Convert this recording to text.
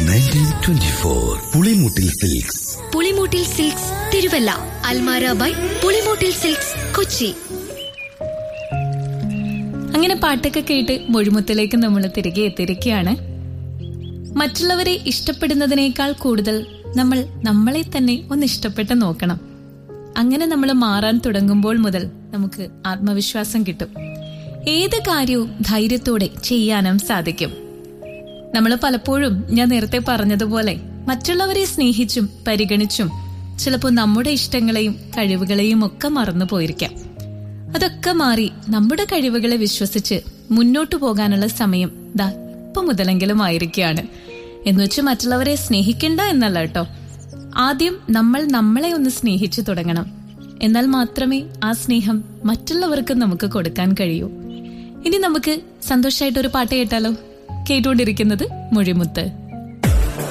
nineteen twenty four Pulimoottil silks Pulimoottil silks Thiruvalla അൽമാര by Pulimoottil silks Kochi അങ്ങനെ പാട്ടൊക്കെ കേട്ട് മൊഴിമുത്തിലേക്ക് നമ്മൾ തിരികെ എത്തിയിരിക്കുകയാണ് മറ്റുള്ളവരെ ഇഷ്ടപ്പെടുന്നതിനേക്കാൾ കൂടുതൽ നമ്മൾ നമ്മളെ തന്നെ ഒന്ന് ഇഷ്ടപ്പെട്ട് നോക്കണം അങ്ങനെ നമ്മൾ മാറാൻ തുടങ്ങുമ്പോൾ മുതൽ നമുക്ക് ആത്മവിശ്വാസം കിട്ടും ഏത് കാര്യവും ധൈര്യത്തോടെ ചെയ്യാനും സാധിക്കും നമ്മൾ പലപ്പോഴും ഞാൻ നേരത്തെ പറഞ്ഞതുപോലെ മറ്റുള്ളവരെ സ്നേഹിച്ചും പരിഗണിച്ചും ചിലപ്പോൾ നമ്മുടെ ഇഷ്ടങ്ങളെയും കഴിവുകളെയും ഒക്കെ മറന്നു പോയിരിക്കാം അതൊക്കെ മാറി നമ്മുടെ കഴിവുകളെ വിശ്വസിച്ച് മുന്നോട്ടു പോകാനുള്ള സമയം ദാ ഇപ്പൊ മുതലെങ്കിലും ആയിരിക്കുകയാണ് എന്നുവെച്ച് മറ്റുള്ളവരെ സ്നേഹിക്കണ്ട എന്നല്ല കേട്ടോ ആദ്യം നമ്മൾ നമ്മളെ ഒന്ന് സ്നേഹിച്ചു തുടങ്ങണം എന്നാൽ മാത്രമേ ആ സ്നേഹം മറ്റുള്ളവർക്ക് നമുക്ക് കൊടുക്കാൻ കഴിയൂ ഇനി നമുക്ക് സന്തോഷമായിട്ട് ഒരു പാട്ട് കേട്ടാലോ കേട്ടുകൊണ്ടിരിക്കുന്നത് മൊഴിമുത്ത്